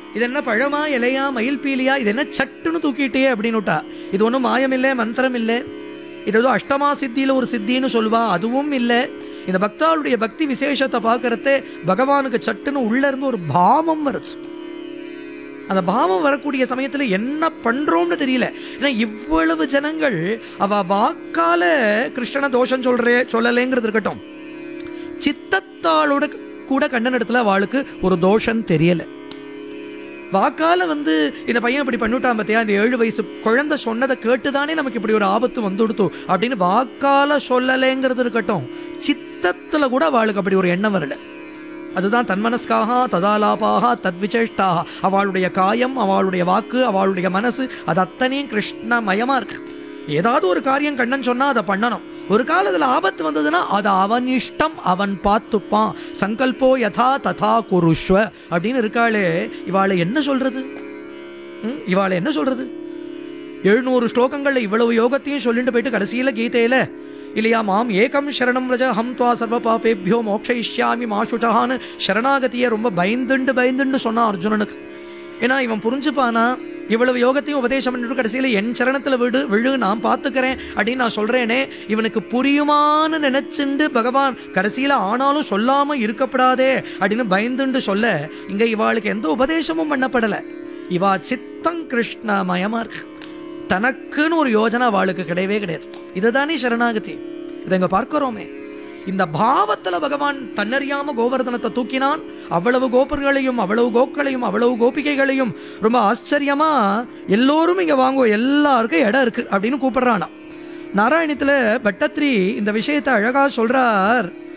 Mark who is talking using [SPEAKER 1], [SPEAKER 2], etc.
[SPEAKER 1] இது என்ன பழமா இலையா மயில் பீலியா இது என்ன சட்டுன்னு தூக்கிட்டே அப்படின்னு விட்டா இது ஒன்றும் மாயம் இல்லை மந்திரம் இல்லை இது ஏதோ அஷ்டமா சித்தியில் ஒரு சித்தின்னு சொல்லுவா அதுவும் இல்லை இந்த பக்தாளுடைய பக்தி விசேஷத்தை பார்க்கறதே பகவானுக்கு சட்டுன்னு உள்ள இருந்து ஒரு பாவம் வருது அந்த பாவம் வரக்கூடிய சமயத்துல என்ன பண்றோம்னு தெரியல ஏன்னா இவ்வளவு ஜனங்கள் அவ வாக்கால கிருஷ்ணன தோஷம் சொல்றே சொல்லலைங்கிறது இருக்கட்டும் சித்தத்தாளோட கூட கண்ணன் இடத்துல அவளுக்கு ஒரு தோஷம் தெரியல வாக்கால வந்து இந்த பையன் இப்படி பண்ணிவிட்டான் பார்த்தியா இந்த ஏழு வயசு குழந்தை சொன்னதை கேட்டுதானே நமக்கு இப்படி ஒரு ஆபத்து வந்து கொடுத்தோ அப்படின்னு வாக்கால சொல்லலைங்கிறது இருக்கட்டும் சித்தத்துல கூட அவளுக்கு அப்படி ஒரு எண்ணம் வரல அதுதான் தன்மனஸ்காக ததாலாபாக தத்விசேஷ்டாக அவளுடைய காயம் அவளுடைய வாக்கு அவளுடைய மனசு அது அத்தனையும் கிருஷ்ணமயமா இருக்கு ஏதாவது ஒரு காரியம் கண்ணன் சொன்னா அதை பண்ணணும் ஒரு காலத்துல ஆபத்து வந்ததுன்னா அது அவன் இஷ்டம் அவன் பார்த்துப்பான் சங்கல்போ யதா ததா குருஷ்வ அப்படின்னு இருக்காளே இவாளை என்ன சொல்றது ம், இவாளை என்ன சொல்றது எழுநூறு ஸ்லோகங்கள்ல இவ்வளவு யோகத்தையும் சொல்லிட்டு போயிட்டு கடைசியில கீதையில இல்லையா மாம் ஏகம் சரணம் ரஜ ஹம் துவா சர்வ பாபேபியோ மோக்ஷயிஷ்யாமி மாஷுட்டஹான்னு சரணாகதியை ரொம்ப பயந்துண்டு பயந்துண்டு சொன்னான் அர்ஜுனனுக்கு ஏன்னா இவன் புரிஞ்சுப்பானா இவ்வளவு யோகத்தையும் உபதேசம் பண்ணிட்டு கடைசியில் என் சரணத்தில் விடு விழு நான் பார்த்துக்கிறேன் அப்படின்னு நான் சொல்கிறேனே இவனுக்கு புரியுமான்னு நினச்சிண்டு பகவான் கடைசியில் ஆனாலும் சொல்லாமல் இருக்கப்படாதே அப்படின்னு பயந்துண்டு சொல்ல இங்கே இவாளுக்கு எந்த உபதேசமும் பண்ணப்படலை இவா சித்தம் கிருஷ்ணமயமாக இருக்கு தனக்குன்னு ஒரு யோஜனை அவளுக்கு கிடையவே கிடையாது இதுதானே சரணாகதி இதை இங்கே பார்க்கிறோமே இந்த பாவத்துல பகவான் தன்னறியாம கோவர்தனத்தை தூக்கினான் அவ்வளவு கோபர்களையும் அவ்வளவு கோக்களையும் அவ்வளவு கோபிகைகளையும் ரொம்ப ஆச்சரியமா எல்லோரும் இங்க வாங்குவோம் எல்லாருக்கும் இடம் இருக்கு அப்படின்னு கூப்பிடுறானா நாராயணத்துல பட்டத்ரி இந்த விஷயத்தை அழகா சொல்றார்